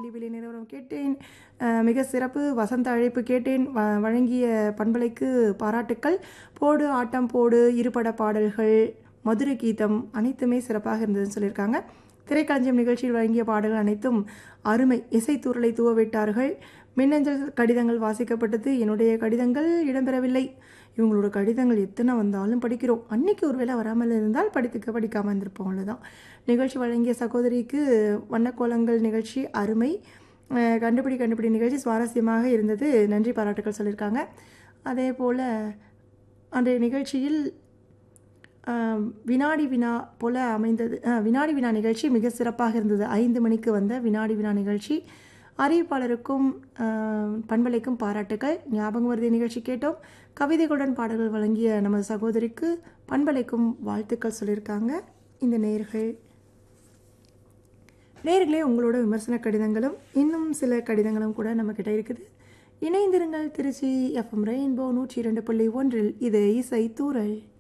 விலை நிறுவனம் கேட்டேன் அஹ், மிக சிறப்பு வசந்த அழைப்பு கேட்டேன் வ வழங்கிய பண்பலைக்கு பாராட்டுக்கள் போடு ஆட்டம் போடு இருபட பாடல்கள் மதுரை கீதம் அனைத்துமே சிறப்பாக இருந்ததுன்னு சொல்லியிருக்காங்க திரைக்களஞ்சியம் நிகழ்ச்சியில் வழங்கிய பாடல்கள் அனைத்தும் அருமை இசைத்தூரலை தூவவிட்டார்கள் மின்னஞ்சல் கடிதங்கள் வாசிக்கப்பட்டது என்னுடைய கடிதங்கள் இடம்பெறவில்லை இவங்களோட கடிதங்கள் எத்தனை வந்தாலும் படிக்கிறோம் அன்னைக்கு ஒருவேளை வராமல் இருந்தால் படித்துக்க படிக்காமல் இருந்திருப்போம் அவ்வளோதான் நிகழ்ச்சி வழங்கிய சகோதரிக்கு வண்ணக்கோலங்கள் நிகழ்ச்சி அருமை அஹ் கண்டுபிடி கண்டுபிடி நிகழ்ச்சி சுவாரஸ்யமாக இருந்தது நன்றி பாராட்டுக்கள் சொல்லியிருக்காங்க அதே போல் அன்றைய நிகழ்ச்சியில் ஆஹ், வினாடி வினா போல அமைந்தது ஆஹ், வினாடி வினா நிகழ்ச்சி மிக சிறப்பாக இருந்தது ஐந்து மணிக்கு வந்த வினாடி வினா நிகழ்ச்சி அறிவிப்பாளருக்கும் ஆஹ், பண்பலைக்கும் பாராட்டுக்கள் ஞாபகம் வருது நிகழ்ச்சி கேட்டோம் கவிதைகளுடன் பாடல்கள் வழங்கிய நமது சகோதரிக்கு பண்பலைக்கும் வாழ்த்துக்கள் சொல்லியிருக்காங்க இந்த நேர்கள் நேர்களே உங்களோட விமர்சன கடிதங்களும் இன்னும் சில கடிதங்களும் கூட நம்மக்கிட்ட இருக்குது இணைந்திருங்கள் திருச்சி எஃப்எம் ரெயின்போ நூற்றி இரண்டு புள்ளி ஒன்றில் இது இசை தூரல்